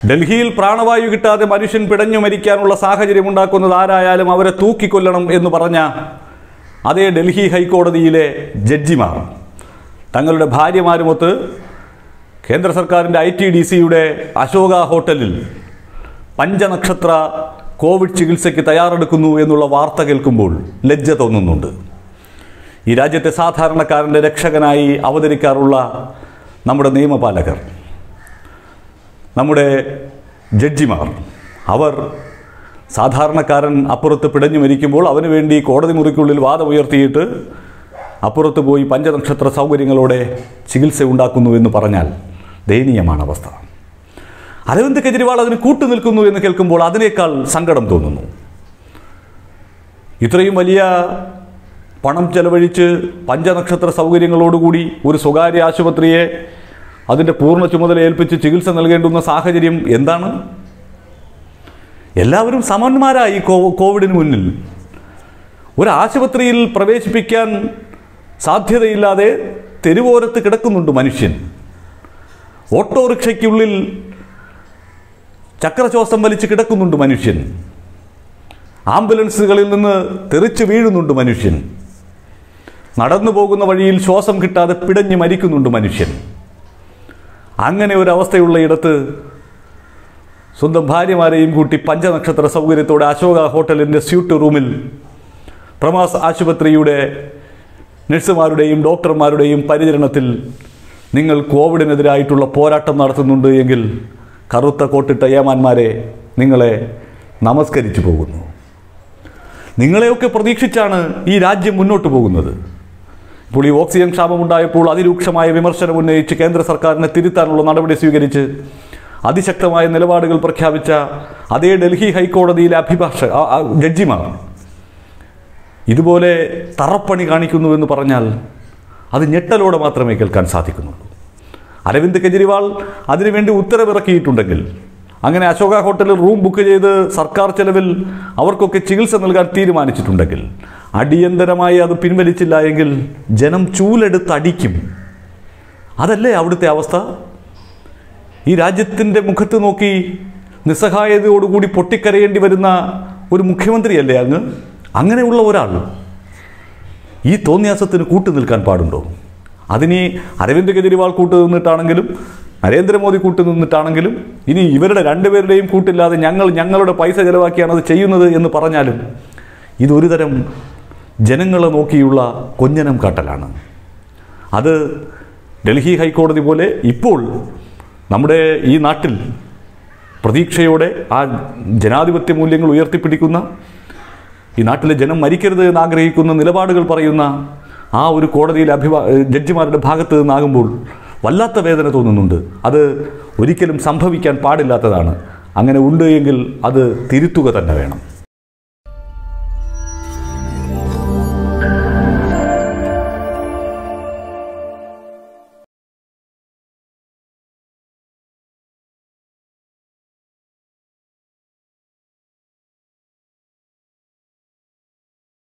ഡൽഹിയിൽ പ്രാണവായു കിട്ടാതെ മനുഷ്യൻ പിടഞ്ഞു മരിക്കാനുള്ള സാഹചര്യം ഉണ്ടാക്കുന്നത് ആരായാലും അവരെ തൂക്കിക്കൊല്ലണം എന്ന് പറഞ്ഞ അതേ ഡൽഹി ഹൈക്കോടതിയിലെ ജഡ്ജിമാർ തങ്ങളുടെ ഭാര്യമാരുമൊത്ത് കേന്ദ്ര സർക്കാരിൻ്റെ ഐ ടി ഡി സിയുടെ അശോക ഹോട്ടലിൽ പഞ്ചനക്ഷത്ര കോവിഡ് ചികിത്സയ്ക്ക് തയ്യാറെടുക്കുന്നു എന്നുള്ള വാർത്ത കേൾക്കുമ്പോൾ ലജ്ജ തോന്നുന്നുണ്ട് ഈ രാജ്യത്തെ സാധാരണക്കാരൻ്റെ രക്ഷകനായി അവതരിക്കാറുള്ള നമ്മുടെ നിയമപാലകർ നമ്മുടെ ജഡ്ജിമാർ അവർ സാധാരണക്കാരൻ അപ്പുറത്ത് പിടഞ്ഞു മരിക്കുമ്പോൾ അവന് വേണ്ടി കോടതി മുറിക്കുള്ളിൽ വാദമുയർത്തിയിട്ട് അപ്പുറത്ത് പോയി പഞ്ചനക്ഷത്ര സൗകര്യങ്ങളോടെ ചികിത്സ ഉണ്ടാക്കുന്നു എന്ന് പറഞ്ഞാൽ ദയനീയമാണ് അവസ്ഥ അരവിന്ദ് കെജ്രിവാൾ അതിന് കൂട്ടുനിൽക്കുന്നു എന്ന് കേൾക്കുമ്പോൾ അതിനേക്കാൾ സങ്കടം തോന്നുന്നു ഇത്രയും വലിയ പണം ചെലവഴിച്ച് പഞ്ചനക്ഷത്ര സൗകര്യങ്ങളോടുകൂടി ഒരു സ്വകാര്യ ആശുപത്രിയെ അതിൻ്റെ പൂർണ്ണ ചുമതല ഏൽപ്പിച്ച് ചികിത്സ നൽകേണ്ടുന്ന സാഹചര്യം എന്താണ് എല്ലാവരും സമന്മാരായി കോ കോവിഡിന് മുന്നിൽ ഒരു ആശുപത്രിയിൽ പ്രവേശിപ്പിക്കാൻ സാധ്യതയില്ലാതെ തെരുവോരത്ത് കിടക്കുന്നുണ്ട് മനുഷ്യൻ ഓട്ടോറിക്ഷയ്ക്കുള്ളിൽ ചക്രശ്വാസം വലിച്ച് കിടക്കുന്നുണ്ട് മനുഷ്യൻ ആംബുലൻസുകളിൽ നിന്ന് തെറിച്ച് വീഴുന്നുണ്ട് മനുഷ്യൻ നടന്നു പോകുന്ന വഴിയിൽ ശ്വാസം കിട്ടാതെ പിടഞ്ഞ് മരിക്കുന്നുണ്ട് മനുഷ്യൻ അങ്ങനെ ഒരു അവസ്ഥയുള്ള ഇടത്ത് സ്വന്തം ഭാര്യമാരെയും കൂട്ടി പഞ്ചനക്ഷത്ര സൗകര്യത്തോടെ അശോക ഹോട്ടലിൻ്റെ സ്യൂട്ട് റൂമിൽ പ്രമാസ് ആശുപത്രിയുടെ നഴ്സുമാരുടെയും ഡോക്ടർമാരുടെയും പരിചരണത്തിൽ നിങ്ങൾ കോവിഡിനെതിരായിട്ടുള്ള പോരാട്ടം നടത്തുന്നുണ്ട് എങ്കിൽ കറുത്ത കോട്ടിട്ട ഏമാന്മാരെ നിങ്ങളെ നമസ്കരിച്ചു പോകുന്നു നിങ്ങളെയൊക്കെ പ്രതീക്ഷിച്ചാണ് ഈ രാജ്യം മുന്നോട്ട് പോകുന്നത് ഇപ്പോൾ ഈ ഓക്സിജൻ ക്ഷാമമുണ്ടായപ്പോൾ അതിരൂക്ഷമായ വിമർശനം ഉന്നയിച്ച് കേന്ദ്ര സർക്കാരിനെ തിരുത്താനുള്ള നടപടി സ്വീകരിച്ച് അതിശക്തമായ നിലപാടുകൾ പ്രഖ്യാപിച്ച അതേ ഡൽഹി ഹൈക്കോടതിയിലെ അഭിഭാഷ ആ- ആ ജഡ്ജിമാർ ഇതുപോലെ തറപ്പണി കാണിക്കുന്നു എന്ന് പറഞ്ഞാൽ അത് ഞെട്ടലോടെ മാത്രമേ കേൾക്കാൻ സാധിക്കുന്നുള്ളൂ അരവിന്ദ് കെജ്രിവാൾ അതിനുവേണ്ടി ഉത്തരവിറക്കിയിട്ടുണ്ടെങ്കിൽ അങ്ങനെ അശോക ഹോട്ടലിൽ റൂം ബുക്ക് ചെയ്ത് സർക്കാർ ചെലവിൽ അവർക്കൊക്കെ ചികിത്സ നൽകാൻ തീരുമാനിച്ചിട്ടുണ്ടെങ്കിൽ അടിയന്തരമായി അത് പിൻവലിച്ചില്ല എങ്കിൽ ജനം ചൂലെടുത്ത് അടിക്കും അതല്ലേ അവിടുത്തെ അവസ്ഥ ഈ രാജ്യത്തിൻ്റെ മുഖത്ത് നോക്കി നിസ്സഹായതയോടുകൂടി പൊട്ടിക്കരയേണ്ടി വരുന്ന ഒരു മുഖ്യമന്ത്രിയല്ലേ അങ്ങ് അങ്ങനെയുള്ള ഒരാൾ ഈ തോന്നിയാസത്തിന് കൂട്ടു നിൽക്കാൻ പാടുണ്ടോ അതിനി അരവിന്ദ് കെജ്രിവാൾ കൂട്ടു നിന്നിട്ടാണെങ്കിലും നരേന്ദ്രമോദി കൂട്ടു നിന്നിട്ടാണെങ്കിലും ഇനി ഇവരുടെ രണ്ടുപേരുടെയും കൂട്ടില്ലാതെ ഞങ്ങൾ ഞങ്ങളുടെ പൈസ ചെലവാക്കിയാണ് അത് ചെയ്യുന്നത് എന്ന് പറഞ്ഞാലും ഇതൊരു തരം ജനങ്ങളെ നോക്കിയുള്ള കൊഞ്ഞനം കാട്ടലാണ് അത് ഡൽഹി ഹൈക്കോടതി പോലെ ഇപ്പോൾ നമ്മുടെ ഈ നാട്ടിൽ പ്രതീക്ഷയോടെ ആ ജനാധിപത്യ മൂല്യങ്ങൾ ഉയർത്തിപ്പിടിക്കുന്ന ഈ നാട്ടിലെ ജനം മരിക്കരുത് എന്ന് ആഗ്രഹിക്കുന്ന നിലപാടുകൾ പറയുന്ന ആ ഒരു കോടതിയിലെ അഭിഭാ ജഡ്ജിമാരുടെ ഭാഗത്ത് നിന്നാകുമ്പോൾ വല്ലാത്ത വേദന തോന്നുന്നുണ്ട് അത് ഒരിക്കലും സംഭവിക്കാൻ പാടില്ലാത്തതാണ് അങ്ങനെ ഉണ്ട് എങ്കിൽ അത് തിരുത്തുക തന്നെ വേണം